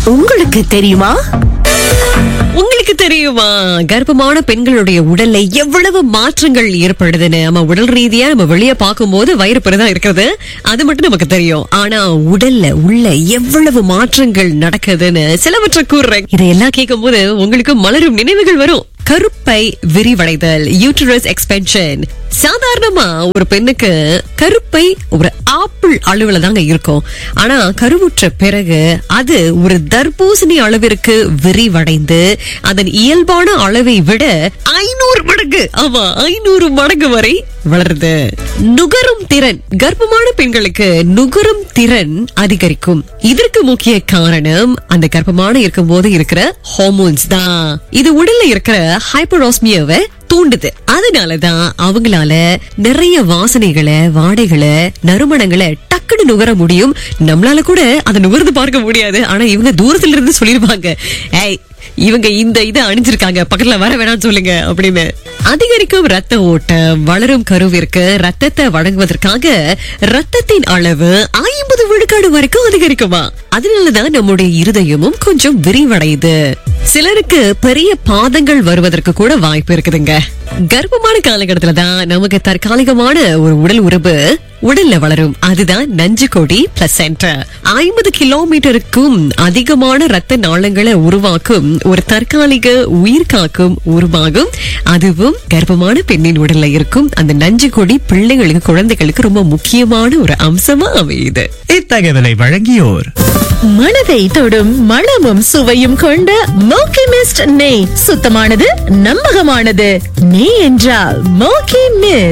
உங்களுக்கு தெரியுமா உங்களுக்கு தெரியுமா கர்ப்பமான பெண்களுடைய உடல்ல எவ்வளவு மாற்றங்கள் ஏற்படுதுன்னு நம்ம உடல் ரீதியா நம்ம வெளிய பார்க்கும்போது வயிறு பெரிதா இருக்கிறது அது மட்டும் நமக்கு தெரியும் ஆனா உடல்ல உள்ள எவ்வளவு மாற்றங்கள் நடக்குதுன்னு சிலவற்றை கூறுறேன் இதையெல்லாம் கேட்கும் போது உங்களுக்கு மலரும் நினைவுகள் வரும் கருப்பை விரிவடைதல் யூட்டரஸ் எக்ஸ்பென்ஷன் சாதாரணமா ஒரு பெண்ணுக்கு கருப்பை ஒரு ஆப்பிள் அளவுல தாங்க இருக்கும் ஆனா கருவுற்ற பிறகு அது ஒரு தர்பூசணி அளவிற்கு விரிவடைந்து அதன் இயல்பான அளவை விட ஐநூறு மடங்கு ஆமா ஐநூறு மடங்கு வரை வளருது நுகரும் திறன் கர்ப்பமான பெண்களுக்கு நுகரும் திறன் அதிகரிக்கும் இதற்கு முக்கிய காரணம் அந்த கர்ப்பமான இருக்கும் போது இருக்கிற ஹார்மோன்ஸ் தான் இது உடல்ல இருக்கிற ஹைப்பரோஸ்மியாவை தூண்டுது அதனாலதான் அவங்களால நிறைய வாசனைகளை வாடைகளை நறுமணங்களை டக்குன்னு நுகர முடியும் நம்மளால கூட அதை நுகர்ந்து பார்க்க முடியாது ஆனா இவங்க தூரத்துல இருந்து சொல்லிருப்பாங்க ஏய் இவங்க இந்த இதை அணிஞ்சிருக்காங்க பக்கத்துல வர வேணாம்னு சொல்லுங்க அப்படின்னு அதிகரிக்கும் ரத்த ஓட்டம் வளரும் கருவிற்கு ரத்தத்தை வழங்குவதற்காக ரத்தத்தின் அளவு ஐம்பது விழுக்காடு வரைக்கும் அதிகரிக்குமா அதனாலதான் நம்முடைய இருதயமும் கொஞ்சம் விரிவடையுது சிலருக்கு பெரிய பாதங்கள் வருவதற்கு கூட வாய்ப்பு இருக்குதுங்க கர்ப்பமான காலகட்டத்துல தான் நமக்கு தற்காலிகமான ஒரு உடல் உறவு உடல்ல வளரும் அதுதான் நஞ்சு கொடி பிளசென்டா ஐம்பது கிலோமீட்டருக்கும் அதிகமான ரத்த நாளங்களை உருவாக்கும் ஒரு தற்காலிக உயிர் காக்கும் உருவாகும் அதுவும் கர்ப்பமான பெண்ணின் உடல்ல இருக்கும் அந்த நஞ்சு கொடி பிள்ளைகளுக்கு குழந்தைகளுக்கு ரொம்ப முக்கியமான ஒரு அம்சமா அமையுது இத்தகவலை வழங்கியோர் மனதை தொடும் மணமும் சுவையும் கொண்ட மோக்கி மிஸ்ட் நெய் சுத்தமானது நம்பகமானது நெய் என்றால் மோக்கி மிஸ்ட்